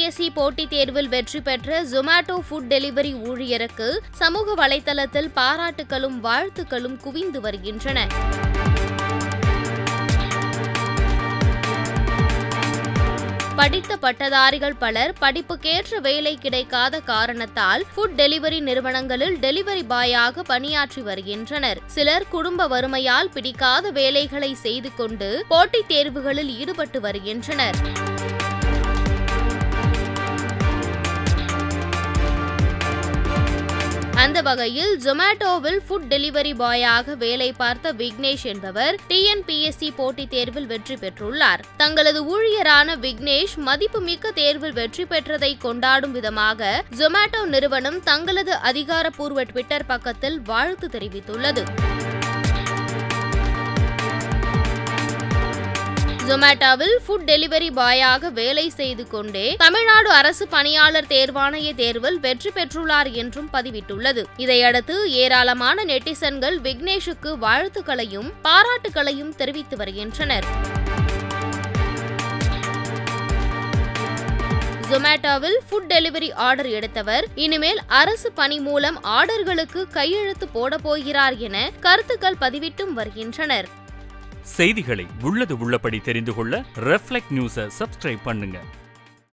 TNPSC போட்டித் தேர்வில் வெற்றி பெற்ற ஜொமேட்டோ ஃபுட் டெலிவரி ஊழியருக்கு சமூக வலைதளத்தில் பாராட்டுகளும் வாழ்த்துக்களும் குவிந்து வருகின்றன படித்த பட்டதாரிகள் பலர் படிப்புக்கேற்ற வேலை கிடைக்காத காரணத்தால் ஃபுட் டெலிவரி நிறுவனங்களில் டெலிவரி பாயாக பணியாற்றி வருகின்றனர் சிலர் குடும்ப வறுமையால் பிடிக்காத வேலைகளை செய்து கொண்டு போட்டித் தேர்வுகளில் ஈடுபட்டு வருகின்றனர் அந்த வகையில் ஜொமேட்டோவில் ஃபுட் டெலிவரி பாயாக வேலை பார்த்த விக்னேஷ் என்பவர் டிஎன்பிஎஸ்சி போட்டித் தேர்வில் வெற்றி பெற்றுள்ளார் தங்களது ஊழியரான விக்னேஷ் மதிப்புமிக்க தேர்வில் வெற்றி பெற்றதை கொண்டாடும் விதமாக ஜொமேட்டோ நிறுவனம் தங்களது அதிகாரப்பூர்வ ட்விட்டர் பக்கத்தில் வாழ்த்து தெரிவித்துள்ளது ஜொமேட்டோவில் ஃபுட் டெலிவரி பாயாக வேலை செய்து கொண்டே தமிழ்நாடு அரசு பணியாளர் தேர்வாணைய தேர்வில் வெற்றி பெற்றுள்ளார் என்றும் பதிவிட்டுள்ளது இதையடுத்து ஏராளமான நெட்டிசன்கள் விக்னேஷுக்கு வாழ்த்துக்களையும் பாராட்டுகளையும் தெரிவித்து வருகின்றனர் ஜொமேட்டோவில் ஃபுட் டெலிவரி ஆர்டர் எடுத்தவர் இனிமேல் அரசு பணி மூலம் ஆர்டர்களுக்கு கையெழுத்து போட போகிறார் என கருத்துக்கள் பதிவிட்டும் வருகின்றனர் செய்திகளை உள்ளது உள்ளபடி தெரிந்து கொள்ள ரெஃப்ளெக்ட் நியூஸை சப்ஸ்கிரைப் பண்ணுங்க